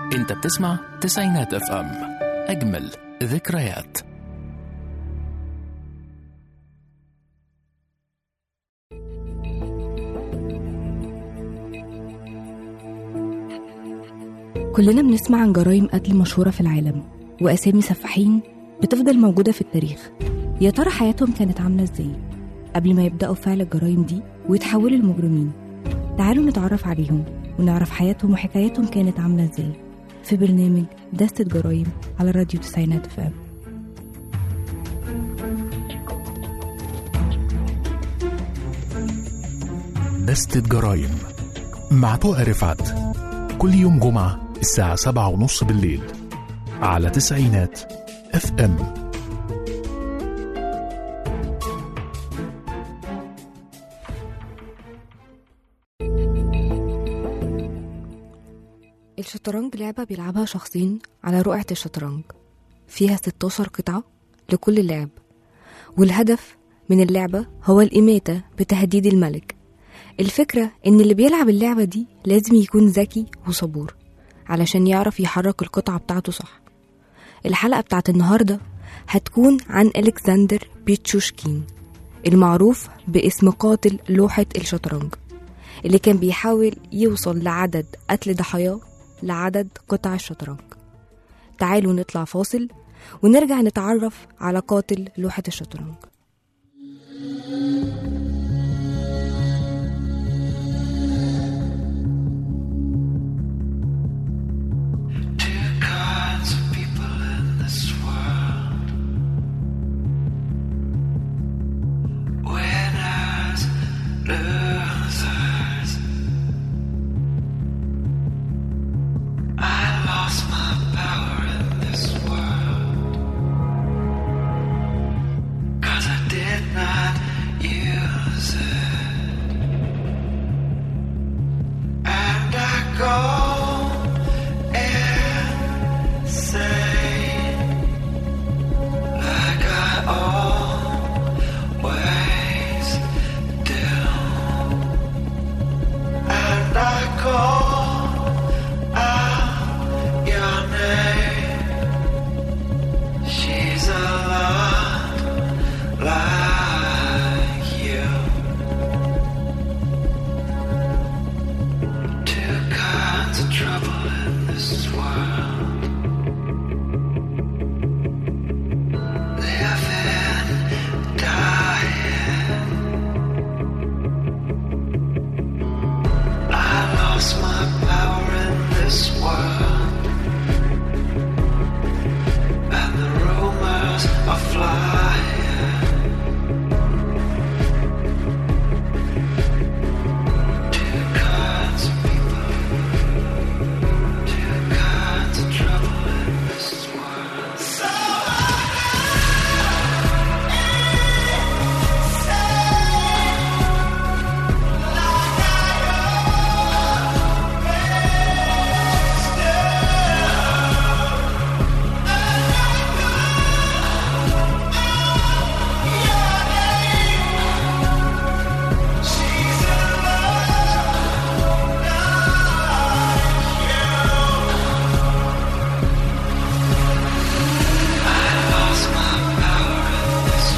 انت بتسمع تسعينات اف ام اجمل ذكريات كلنا بنسمع عن جرائم قتل مشهورة في العالم وأسامي سفاحين بتفضل موجودة في التاريخ يا ترى حياتهم كانت عاملة ازاي قبل ما يبدأوا فعل الجرائم دي ويتحولوا لمجرمين تعالوا نتعرف عليهم ونعرف حياتهم وحكاياتهم كانت عاملة ازاي في برنامج دستة جرائم على راديو تسعينات فام دستة جرايم مع طوق رفعت كل يوم جمعة الساعة سبعة ونص بالليل على تسعينات اف ام الشطرنج لعبة بيلعبها شخصين على رقعة الشطرنج فيها 16 قطعة لكل لاعب والهدف من اللعبة هو الإماتة بتهديد الملك الفكرة إن اللي بيلعب اللعبة دي لازم يكون ذكي وصبور علشان يعرف يحرك القطعة بتاعته صح الحلقة بتاعت النهاردة هتكون عن ألكسندر بيتشوشكين المعروف باسم قاتل لوحة الشطرنج اللي كان بيحاول يوصل لعدد قتل ضحاياه لعدد قطع الشطرنج تعالوا نطلع فاصل ونرجع نتعرف على قاتل لوحة الشطرنج Two kinds of people in this world. Winners, losers. I lost my power in this world. 'Cause I did not use it. And I go insane like I always do. And I call out your name. She's a lot like you. Two kinds of trouble in this world. Living, dying. I lost my power in this world. And the rumors are flying. Two kinds of people. Two kinds of trouble in this world. So lost my power in this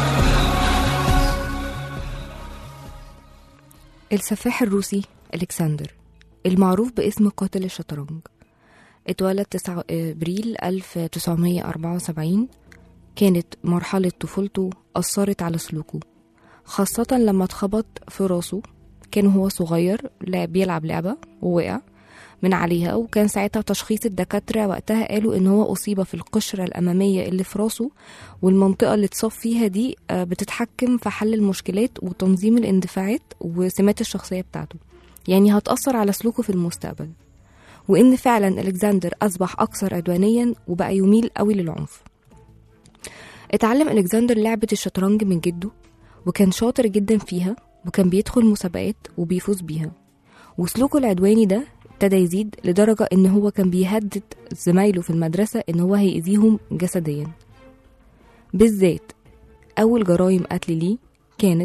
السفاح الروسي ألكسندر المعروف باسم قاتل الشطرنج اتولد 9 ابريل 1974 كانت مرحلة طفولته أثرت على سلوكه خاصة لما اتخبط في راسه كان هو صغير لعب بيلعب لعبة ووقع من عليها وكان ساعتها تشخيص الدكاترة وقتها قالوا إن هو أصيب في القشرة الأمامية اللي في راسه والمنطقة اللي اتصاب فيها دي آه، بتتحكم في حل المشكلات وتنظيم الاندفاعات وسمات الشخصية بتاعته يعني هتأثر على سلوكه في المستقبل وإن فعلا ألكسندر أصبح أكثر عدوانيا وبقى يميل قوي للعنف اتعلم ألكسندر لعبة الشطرنج من جده وكان شاطر جدا فيها وكان بيدخل مسابقات وبيفوز بيها وسلوكه العدواني ده ابتدى يزيد لدرجة إن هو كان بيهدد زمايله في المدرسة إن هو هيأذيهم جسديا بالذات أول جرائم قتل ليه كانت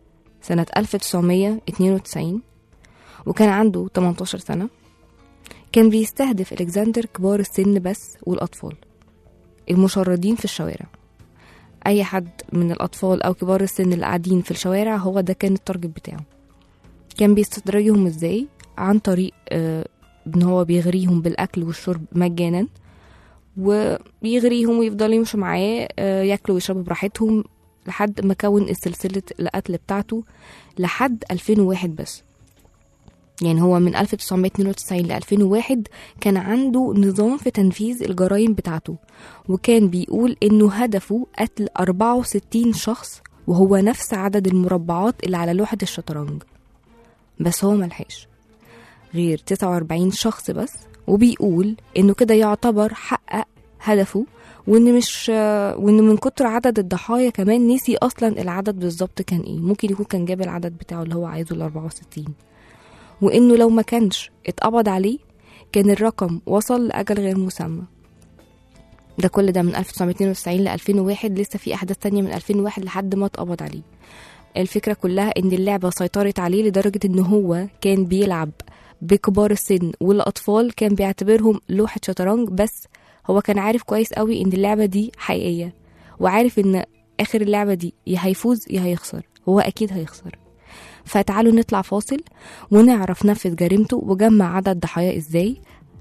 سنة 1992 وكان عنده 18 سنة كان بيستهدف الكسندر كبار السن بس والاطفال المشردين في الشوارع اي حد من الاطفال او كبار السن اللي قاعدين في الشوارع هو ده كان التارجت بتاعه كان بيستدرجهم ازاي عن طريق آه ان هو بيغريهم بالاكل والشرب مجانا وبيغريهم ويفضلوا يمشوا معاه آه ياكلوا ويشربوا براحتهم لحد ما كون سلسلة القتل بتاعته لحد 2001 بس يعني هو من 1992 ل 2001 كان عنده نظام في تنفيذ الجرائم بتاعته وكان بيقول انه هدفه قتل 64 شخص وهو نفس عدد المربعات اللي على لوحة الشطرنج بس هو ملحقش غير 49 شخص بس وبيقول انه كده يعتبر حقق هدفه وان مش وان من كتر عدد الضحايا كمان نسي اصلا العدد بالظبط كان ايه ممكن يكون كان جاب العدد بتاعه اللي هو عايزه ال 64 وانه لو ما كانش اتقبض عليه كان الرقم وصل لاجل غير مسمى ده كل ده من 1992 ل 2001 لسه في احداث تانية من 2001 لحد ما اتقبض عليه الفكرة كلها ان اللعبة سيطرت عليه لدرجة ان هو كان بيلعب بكبار السن والاطفال كان بيعتبرهم لوحة شطرنج بس هو كان عارف كويس قوي ان اللعبة دي حقيقية وعارف ان اخر اللعبة دي يا هيفوز يا هيخسر هو اكيد هيخسر فتعالوا نطلع فاصل ونعرف نفذ جريمته وجمع عدد ضحاياه ازاي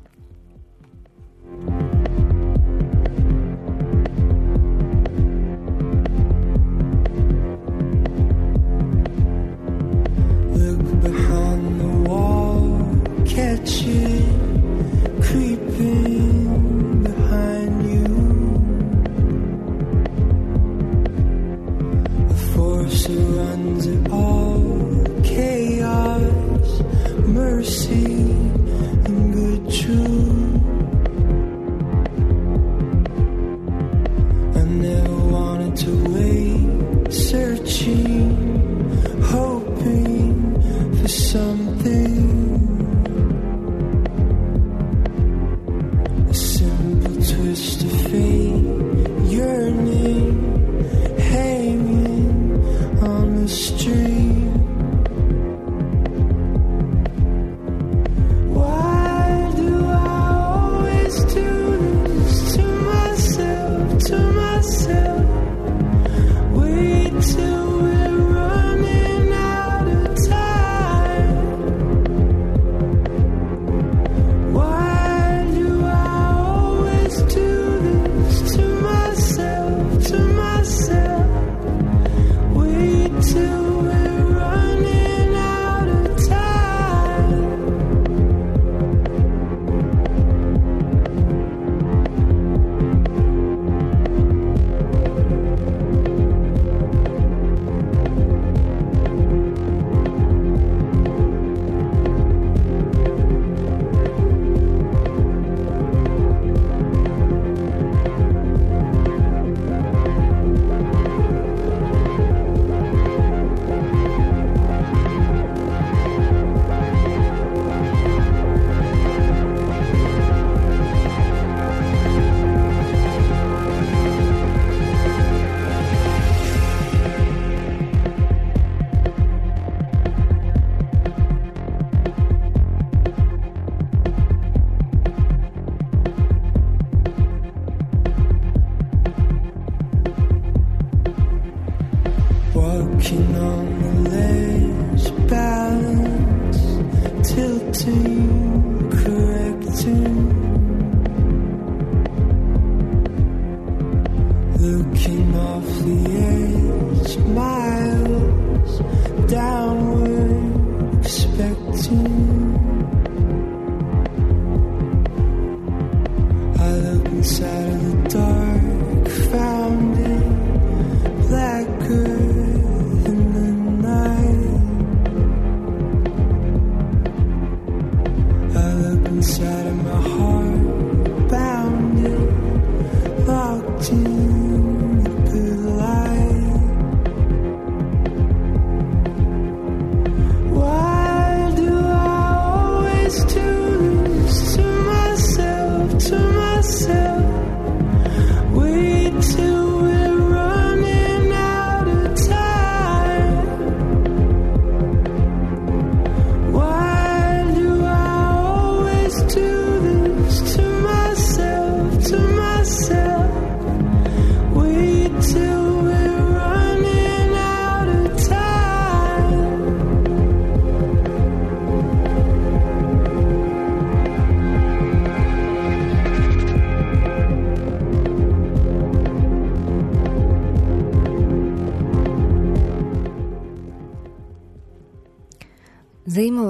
Look behind the wall, catch it creeping behind you. The force that runs it all, chaos, mercy, and good truth. I never wanted to wait, searching, hoping for something. A simple twist of fate, yearning, hanging on the string. Why do I always do this to myself, to myself? Wait till we're running out of time. Why do I always do this to myself, to myself? Wait till we're running out of time. Walking on the ledge, balance, tilting, correcting. Looking off the edge, miles downward, expecting. I look inside of the dark, found it blacker than the night. I look inside of my heart, bound it, locked in the good light. Why do I always do this to myself, to myself? Wait till we're running out of time. Why do I always do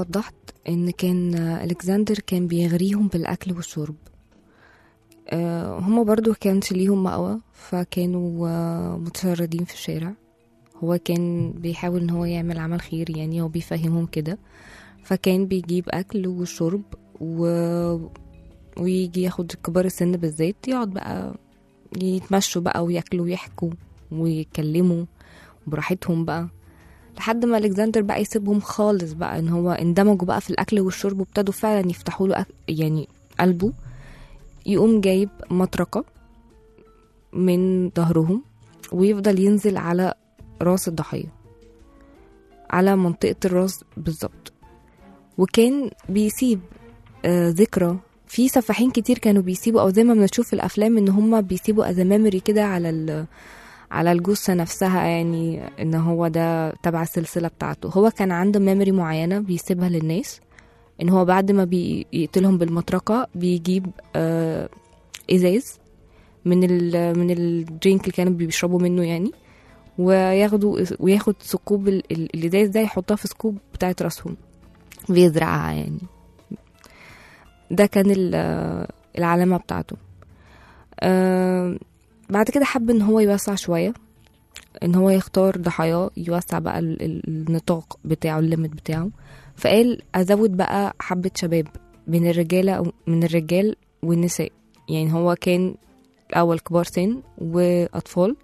وضحت ان كان آه، الكسندر كان بيغريهم بالاكل والشرب آه، هما برضو كانش ليهم مأوى فكانوا آه، متشردين في الشارع هو كان بيحاول ان هو يعمل عمل خير يعني هو بيفهمهم كده فكان بيجيب اكل وشرب و... ويجي ياخد كبار السن بالذات يقعد بقى يتمشوا بقى وياكلوا ويحكوا ويتكلموا براحتهم بقى لحد ما الكسندر بقى يسيبهم خالص بقى ان هو اندمجوا بقى في الاكل والشرب وابتدوا فعلا يفتحوا له أك- يعني قلبه يقوم جايب مطرقه من ظهرهم ويفضل ينزل على راس الضحيه على منطقه الراس بالظبط وكان بيسيب آه ذكرى في سفاحين كتير كانوا بيسيبوا او زي ما بنشوف في الافلام ان هم بيسيبوا از ميموري كده على ال على الجثه نفسها يعني ان هو ده تبع السلسله بتاعته هو كان عنده ميموري معينه بيسيبها للناس ان هو بعد ما بيقتلهم بالمطرقه بيجيب آه ازاز من ال من الدرينك اللي كانوا بيشربوا منه يعني وياخدوا وياخد ثقوب ال- ال- الازاز ده يحطها في ثقوب بتاعت راسهم بيزرعها يعني ده كان ال- العلامة بتاعته آه بعد كده حب ان هو يوسع شوية ان هو يختار ضحاياه يوسع بقى ال- ال- النطاق بتاعه الليمت بتاعه فقال ازود بقى حبة شباب من الرجالة أو من الرجال والنساء يعني هو كان الاول كبار سن واطفال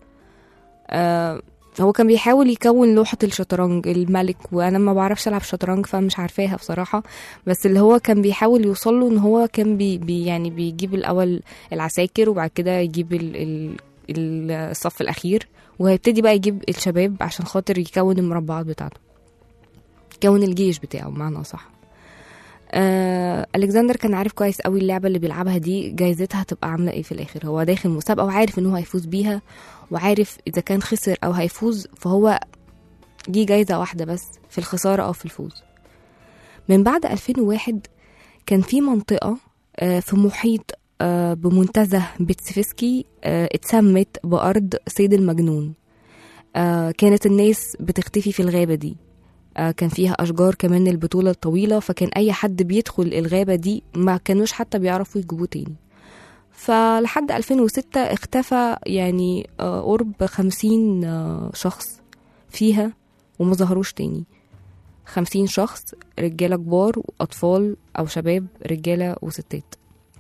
آه هو كان بيحاول يكون لوحة الشطرنج الملك وانا ما بعرفش العب شطرنج فمش عارفاها بصراحة بس اللي هو كان بيحاول يوصل له ان هو كان بي بي يعني بيجيب الاول العساكر وبعد كده يجيب ال ال ال- الصف الاخير وهيبتدي بقى يجيب الشباب عشان خاطر يكون المربعات بتاعته يكون الجيش بتاعه بمعنى صح آه الكسندر كان عارف كويس قوي اللعبه اللي بيلعبها دي جايزتها هتبقى عامله ايه في الاخر هو داخل مسابقه وعارف ان هو هيفوز بيها وعارف اذا كان خسر او هيفوز فهو دي جايزه واحده بس في الخساره او في الفوز من بعد 2001 كان في منطقه آه، في محيط آه، بمنتزه بتسفسكي آه، اتسمت بأرض صيد المجنون آه، كانت الناس بتختفي في الغابة دي آه، كان فيها أشجار كمان البطولة الطويلة فكان أي حد بيدخل الغابة دي ما كانوش حتى بيعرفوا يجيبوه تاني فلحد 2006 اختفى يعني آه، قرب 50 آه، شخص فيها وما ظهروش تاني خمسين شخص رجالة كبار وأطفال أو شباب رجالة وستات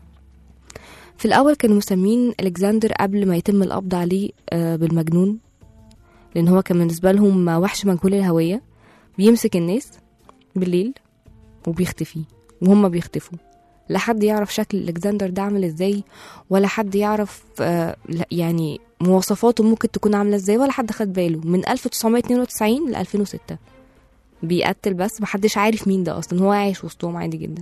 في الأول كانوا مسمين ألكسندر قبل ما يتم القبض عليه آه، بالمجنون لأن هو كان بالنسبة لهم وحش مجهول الهوية بيمسك الناس بالليل وبيختفي وهم بيختفوا لا حد يعرف شكل الكسندر ده عامل ازاي ولا حد يعرف آه، لا- يعني مواصفاته ممكن تكون عامله ازاي ولا حد خد باله من 1992 ل 2006 بيقتل بس محدش عارف مين ده اصلا هو عايش وسطهم عادي جدا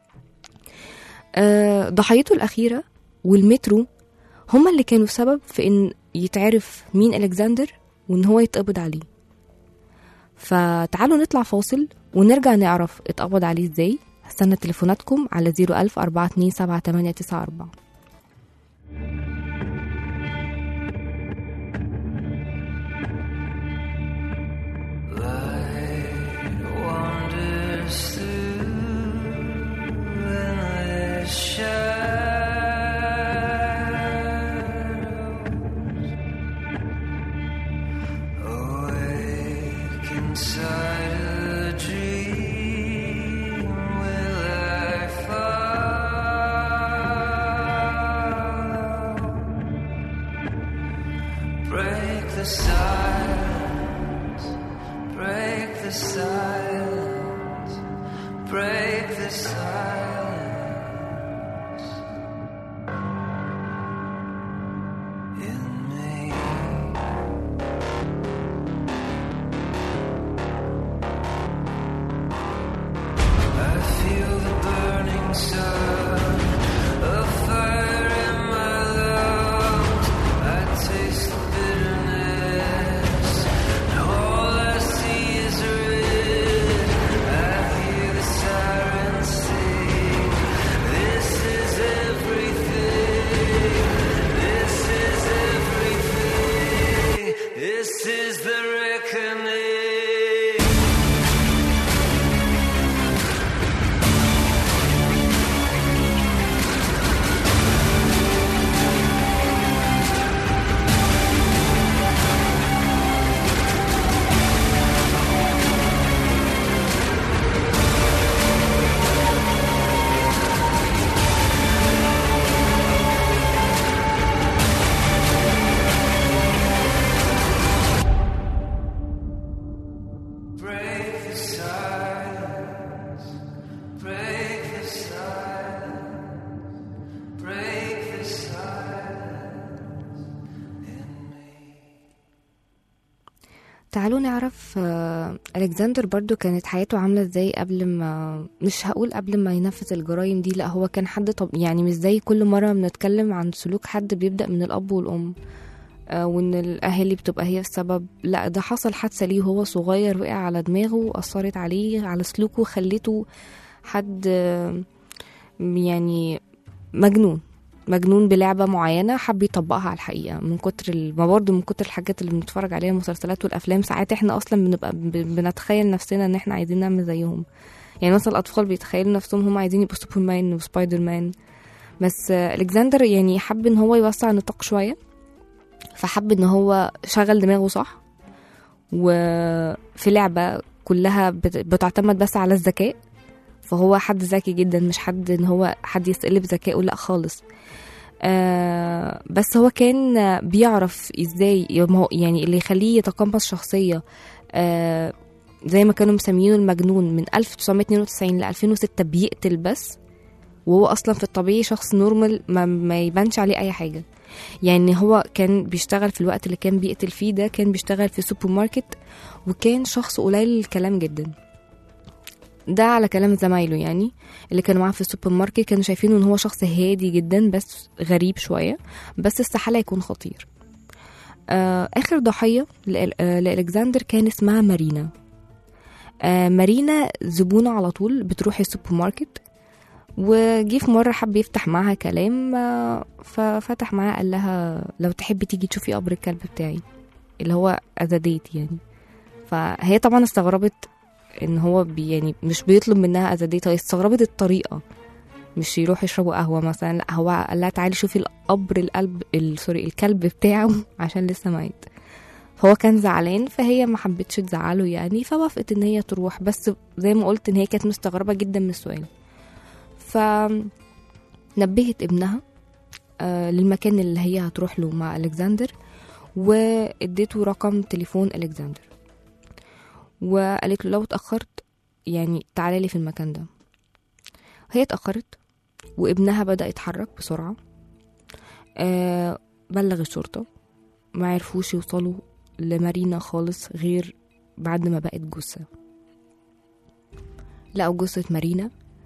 آه، ضحيته الاخيره والمترو هما اللي كانوا سبب في ان يتعرف مين الكسندر وان هو يتقبض عليه فتعالوا نطلع فاصل ونرجع نعرف اتقبض عليه ازاي هستنى تليفوناتكم على 01000 427 wanders through endless shadows. Awake inside a dream, will I follow? Break the silence, break the silence, break the silence in me. I feel the burning sun, a fire in my lungs. I taste the bitterness, and all I see is red. I hear the sirens sing. This is everything. This is everything. This is the reckoning. تعالوا نعرف آه، ألكسندر برضو كانت حياته عاملة ازاي قبل ما مش هقول قبل ما ينفذ الجرائم دي لا هو كان حد طب يعني مش زي كل مرة بنتكلم عن سلوك حد بيبدأ من الأب والأم آه، وإن الأهالي بتبقى هي السبب لا ده حصل حادثة ليه وهو صغير وقع على دماغه وأثرت عليه على سلوكه خليته حد آه، يعني مجنون مجنون بلعبة معينة حب يطبقها على الحقيقة من كتر ال- ما برضه من كتر الحاجات اللي بنتفرج عليها المسلسلات والأفلام ساعات احنا أصلا بنبقى ب- بنتخيل نفسنا إن احنا عايزين نعمل زيهم يعني مثلا الأطفال بيتخيلوا نفسهم هم عايزين يبقوا سوبرمان وسبايدر مان بس آه، ألكسندر يعني حب إن هو يوسع النطاق شوية فحب إن هو شغل دماغه صح وفي لعبة كلها بت- بتعتمد بس على الذكاء فهو حد ذكي جدا مش حد ان هو حد يستقل بذكائه لا خالص آه بس هو كان آه، بيعرف ازاي ما هو- يعني اللي يخليه يتقمص شخصية آه زي ما كانوا مسمينه المجنون من 1992 ل 2006 بيقتل بس وهو اصلا في الطبيعي شخص نورمال ما, ما يبانش عليه اي حاجه يعني هو كان بيشتغل في الوقت اللي كان بيقتل فيه ده كان بيشتغل في سوبر ماركت وكان شخص قليل الكلام جدا ده على كلام زمايله يعني اللي كانوا معاه في السوبر ماركت كانوا شايفينه ان هو شخص هادي جدا بس غريب شويه بس استحاله يكون خطير آه اخر ضحيه لأل- آه، لالكسندر كان اسمها مارينا آه مارينا زبونه على طول بتروح السوبر ماركت وجي في مرة حب يفتح معاها كلام آه، ففتح معاها قال لها لو تحبي تيجي تشوفي قبر الكلب بتاعي اللي هو أزاديت يعني فهي طبعا استغربت ان هو بي يعني مش بيطلب منها أزاديت هي استغربت الطريقة مش يروح يشربوا قهوة مثلا لا هو قال لها تعالي شوفي القبر القلب ال- سوري الكلب بتاعه عشان لسه ميت فهو كان زعلان فهي ما حبتش تزعله يعني فوافقت ان هي تروح بس زي ما قلت ان هي كانت مستغربة جدا من السؤال فنبهت ابنها آه، للمكان اللي هي هتروح له مع ألكسندر واديته رقم تليفون ألكسندر وقالت له لو اتأخرت يعني تعالى لي في المكان ده هي اتأخرت وابنها بدأ يتحرك بسرعة آه بلغ الشرطة ما عرفوش يوصلوا لمارينا خالص غير بعد ما بقت جثة لقوا جثة مارينا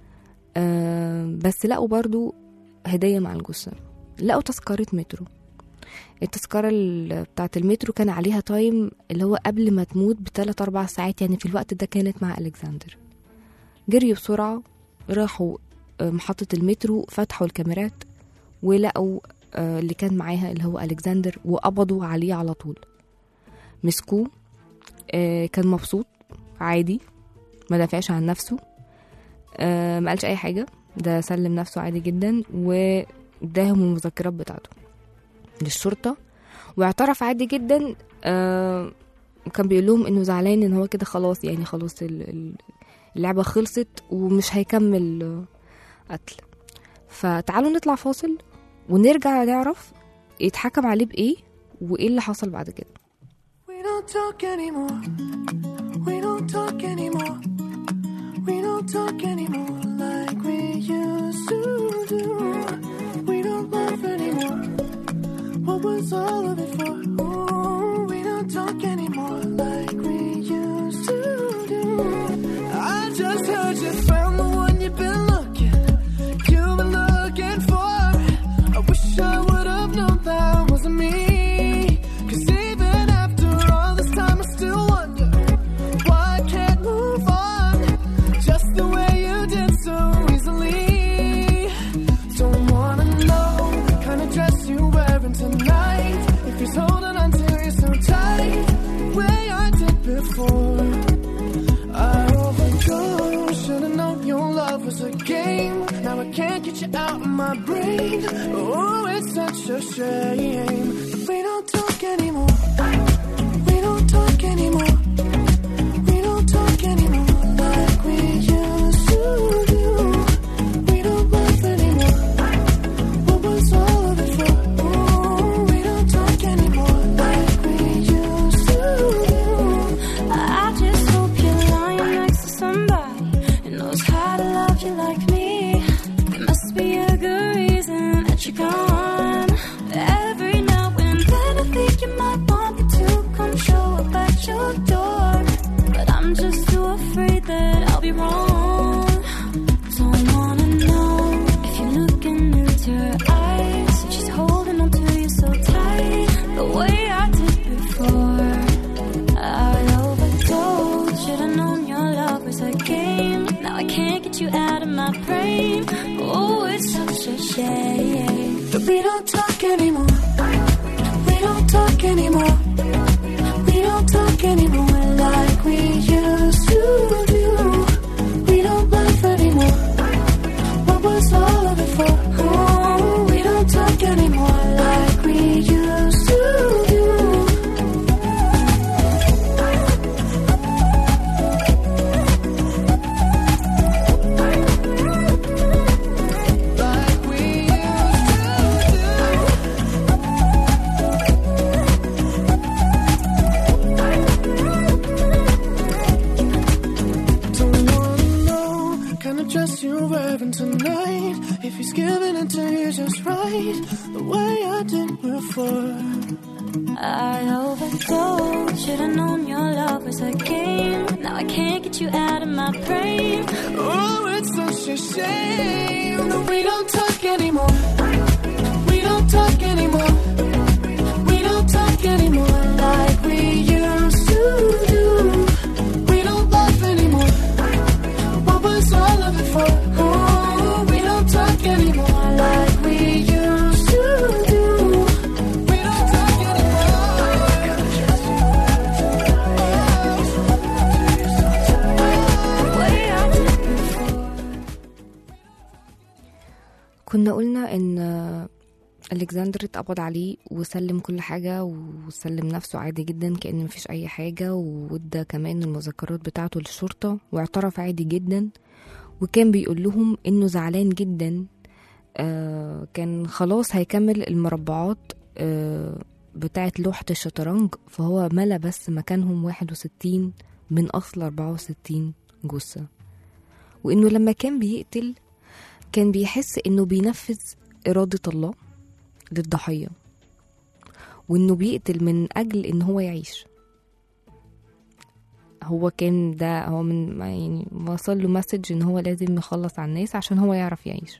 آه بس لقوا برضو هدية مع الجثة لقوا تذكرة مترو التذكرة ال- بتاعة المترو كان عليها تايم اللي هو قبل ما تموت بثلاث أربع ساعات يعني في الوقت ده كانت مع ألكسندر جريوا بسرعة راحوا آه، محطة المترو فتحوا الكاميرات ولقوا آه، اللي كان معاها اللي هو ألكسندر وقبضوا عليه على طول مسكوه آه، كان مبسوط عادي ما دافعش عن نفسه آه، ما قالش أي حاجة ده سلم نفسه عادي جدا واداهم المذكرات بتاعته للشرطة واعترف عادي جدا آه وكان بيقول لهم انه زعلان ان هو كده خلاص يعني خلاص ال- ال- اللعبة خلصت ومش هيكمل آه، قتل فتعالوا نطلع فاصل ونرجع نعرف يتحكم عليه بإيه وإيه اللي حصل بعد كده We don't talk anymore. We don't talk anymore. We don't talk anymore like we used to do. We don't laugh anymore. What was all of it for? Ooh, we don't talk anymore like we used to do. I just heard you found the one you've been looking. You've been looking for. I wish I would have known that wasn't me. Cause even after all this time, I still wonder why I can't move on just the way you did so easily. Don't wanna know the kind of dress you're wearing tonight. If he's holding on to you so tight, the way I did before. I overdosed. Should've known your love was a game. Now I can't get you out of my brain. Oh, it's such a shame. We don't talk anymore. We don't talk anymore. We don't talk anymore like we used to do. We don't laugh anymore. What was all of it for? Ooh, we don't talk anymore like we used to do. I just hope you're lying next to somebody who knows how to love you like me. There must be a good reason that you're gone. Every now and then I think you might want me to come show up at your door. get you out of my brain. Oh, it's such a shame. But we don't talk anymore. We don't talk anymore. We don't talk anymore like we used to do. We don't laugh anymore. What was all of it for? Oh, we don't talk anymore like we used to do. Like we used to do. Don't wanna know kind of dress you're wearing tonight. If he's giving it to you just right, the way I did before. I overdosed. Should've known your love was a game. Now I can't get you out of my brain. Oh, it's such a shame that we don't talk anymore. We don't talk anymore. We don't talk anymore like we used to do. We don't laugh anymore. What was all of it for? Oh, we don't talk anymore like we used to do. We don't talk anymore. Way I did before. كنا قلنا ان الكسندر اتقبض عليه وسلم كل حاجة وسلم نفسه عادي جدا كأن مفيش أي حاجة وادى كمان المذكرات بتاعته للشرطة واعترف عادي جدا وكان بيقول لهم إنه زعلان جدا آه كان خلاص هيكمل المربعات آه بتاعة لوحة الشطرنج فهو ملا بس مكانهم واحد وستين من أصل أربعة وستين جثة وإنه لما كان بيقتل كان بيحس إنه بينفذ إرادة الله للضحية وإنه بيقتل من أجل إن هو يعيش هو كان ده هو من ما يعني وصل له مسج إن هو لازم يخلص على الناس عشان هو يعرف يعيش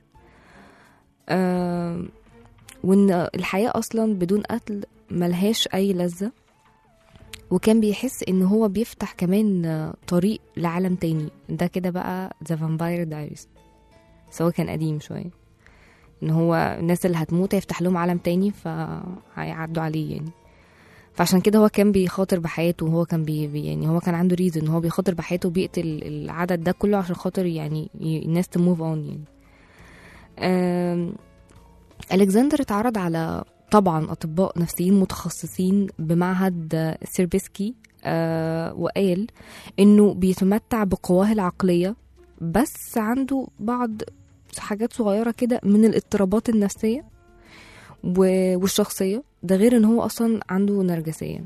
آه وإن الحياة أصلا بدون قتل ملهاش أي لذة وكان بيحس إن هو بيفتح كمان آه، طريق لعالم تاني ده كده بقى ذا فامباير دايريز بس هو كان قديم شوية ان هو الناس اللي هتموت هيفتح لهم عالم تاني فهيعدوا عليه يعني فعشان كده هو كان بيخاطر بحياته وهو كان بي بي- يعني هو كان عنده ريزن ان هو بيخاطر بحياته وبيقتل العدد ده كله عشان خاطر يعني ي- الناس تموف اون يعني آم، الكسندر اتعرض على طبعا اطباء نفسيين متخصصين بمعهد سيربسكي آه وقال انه بيتمتع بقواه العقليه بس عنده بعض حاجات صغيرة كده من الاضطرابات النفسية و- والشخصية ده غير ان هو اصلا عنده نرجسية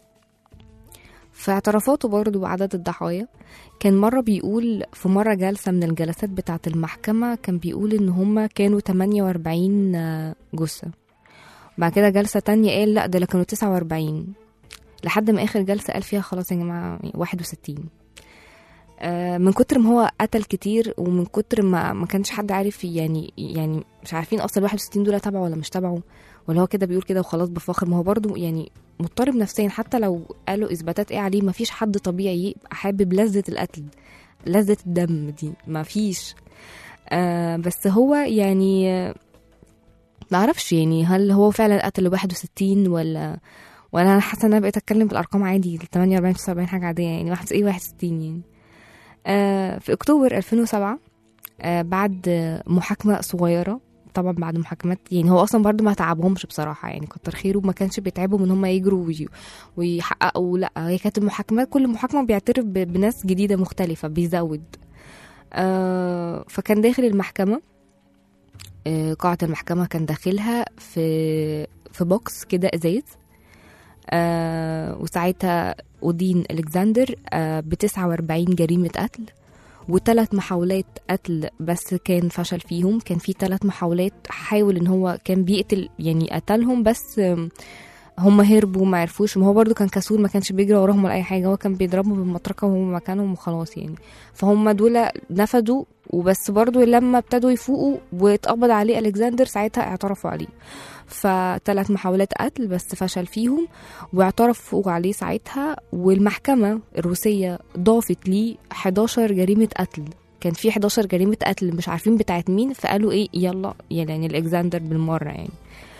في اعترافاته برضه بعدد الضحايا كان مرة بيقول في مرة جلسة من الجلسات بتاعة المحكمة كان بيقول ان هما كانوا 48 آه، جثة بعد كده جلسة تانية قال لا ده كانوا 49 لحد ما اخر جلسة قال فيها خلاص يا جماعة 61 آه، من كتر ما هو قتل كتير ومن كتر ما ما كانش حد عارف يعني يعني مش عارفين اصلا 61 دول تبعه ولا مش تبعه ولا هو كده بيقول كده وخلاص بفخر ما هو برضه يعني مضطرب نفسيا حتى لو قالوا اثباتات ايه عليه ما فيش حد طبيعي يبقى حابب لذة القتل لذة الدم دي ما فيش آه بس هو يعني آه، ما اعرفش يعني هل هو فعلا قتل 61 ولا ولا انا حاسه ان انا بقيت اتكلم بالارقام عادي 48 79 حاجه عاديه يعني واحد ايه 61 يعني آه، في اكتوبر 2007 آه، بعد آه، محاكمه صغيره طبعا بعد محاكمات يعني هو اصلا برضو ما تعبهمش بصراحه يعني كتر خيره ما كانش بيتعبهم ان هم يجروا وي- ويحققوا لا هي كانت المحاكمات كل محاكمه بيعترف ب- بناس جديده مختلفه بيزود آه فكان داخل المحكمه آه قاعه المحكمه كان داخلها في في بوكس كده ازاز آه وساعتها أدين ألكسندر آه ب 49 جريمة قتل وثلاث محاولات قتل بس كان فشل فيهم كان في ثلاث محاولات حاول ان هو كان بيقتل يعني قتلهم بس آم، هم هربوا ما عرفوش ما هو برضو كان كسول ما كانش بيجري وراهم ولا اي حاجه هو كان بيضربهم بالمطرقه وهم مكانهم وخلاص يعني فهم دول نفدوا وبس برضو لما ابتدوا يفوقوا واتقبض عليه الكسندر ساعتها اعترفوا عليه فثلاث محاولات قتل بس فشل فيهم واعترفوا عليه ساعتها والمحكمة الروسية ضافت ليه 11 جريمة قتل كان في 11 جريمه قتل مش عارفين بتاعت مين فقالوا ايه يلا يعني الكسندر بالمره يعني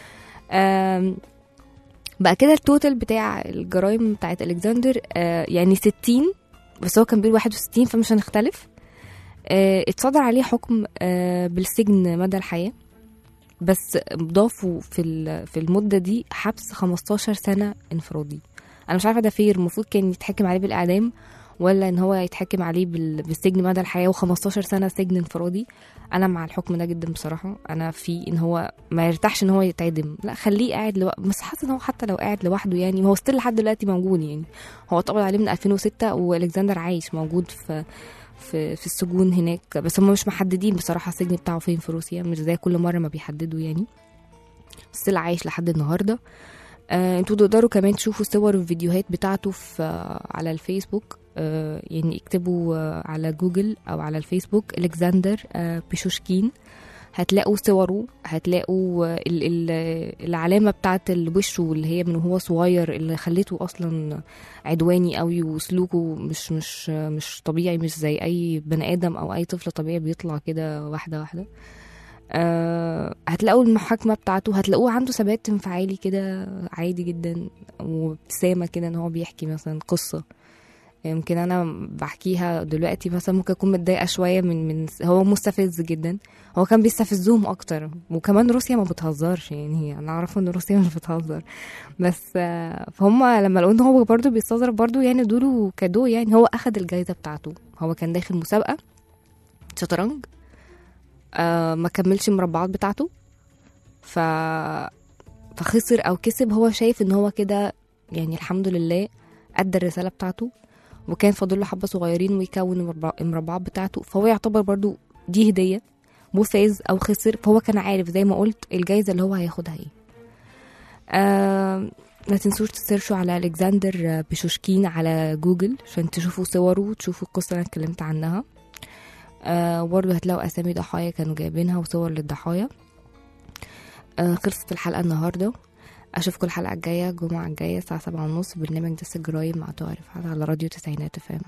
آم، بقى كده التوتال بتاع الجرائم بتاعت الكسندر آه يعني 60 بس هو كان بيقول 61 فمش هنختلف آه اتصدر عليه حكم آه بالسجن مدى الحياه بس ضافوا في ال- في المده دي حبس 15 سنه انفرادي انا مش عارفه ده فير المفروض كان يتحكم عليه بالاعدام ولا ان هو يتحكم عليه بال- بالسجن مدى الحياه و15 سنه سجن انفرادي انا مع الحكم ده جدا بصراحه انا في ان هو ما يرتاحش ان هو يتعدم لا خليه قاعد لو... بس حاسه ان هو حتى لو قاعد لوحده يعني هو ستيل لحد دلوقتي موجود يعني هو اتقبض عليه من 2006 والكسندر عايش موجود في في في السجون هناك بس هم مش محددين بصراحه السجن بتاعه فين في روسيا مش زي كل مره ما بيحددوا يعني ستيل عايش لحد النهارده آه، انتوا تقدروا كمان تشوفوا صور والفيديوهات بتاعته في آه، على الفيسبوك آه، يعني اكتبوا آه، على جوجل او على الفيسبوك الكسندر آه، بيشوشكين هتلاقوا صوره هتلاقوا آه، ال- ال- العلامة بتاعت وشه اللي هي من وهو صغير اللي خليته أصلا عدواني قوي وسلوكه مش مش آه، مش طبيعي مش زي أي بني آدم أو أي طفل طبيعي بيطلع كده واحدة واحدة أه هتلاقوا المحاكمة بتاعته هتلاقوه عنده ثبات انفعالي كده عادي جدا وابتسامة كده ان هو بيحكي مثلا قصة يمكن انا بحكيها دلوقتي مثلا ممكن اكون متضايقة شوية من من هو مستفز جدا هو كان بيستفزهم اكتر وكمان روسيا ما بتهزرش يعني انا اعرف ان روسيا مش بتهزر بس آه، فهم لما لقوا ان هو برضه بيستظرف برضه يعني ادوله كادو يعني هو اخد الجايزة بتاعته هو كان داخل مسابقة شطرنج آه ما كملش المربعات بتاعته ف فخسر او كسب هو شايف ان هو كده يعني الحمد لله ادى الرساله بتاعته وكان فاضل له حبه صغيرين ويكون المربع- المربعات بتاعته فهو يعتبر برضو دي هديه مو فاز او خسر فهو كان عارف زي ما قلت الجايزه اللي هو هياخدها ايه آه ما تنسوش تسيرشوا على الكسندر بيشوشكين على جوجل عشان تشوفوا صوره وتشوفوا القصه اللي انا اتكلمت عنها آه برضه هتلاقوا اسامي ضحايا كانوا جايبينها وصور للضحايا آه خلصت الحلقه النهارده اشوفكم الحلقه الجايه الجمعه الجايه الساعه سبعة ونص برنامج دس الجرايم مع طارق رفعت على راديو تسعينات فام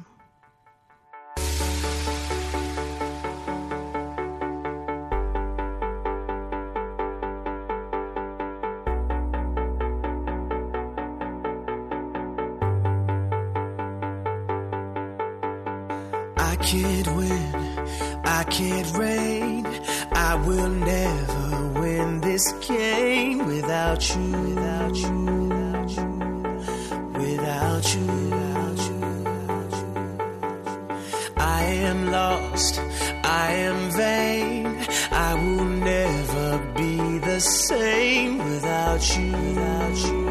I can't win, I can't reign. I will never win this game without you, without you, without you, without you, without you. I am lost, I am vain. I will never be the same without you, without you.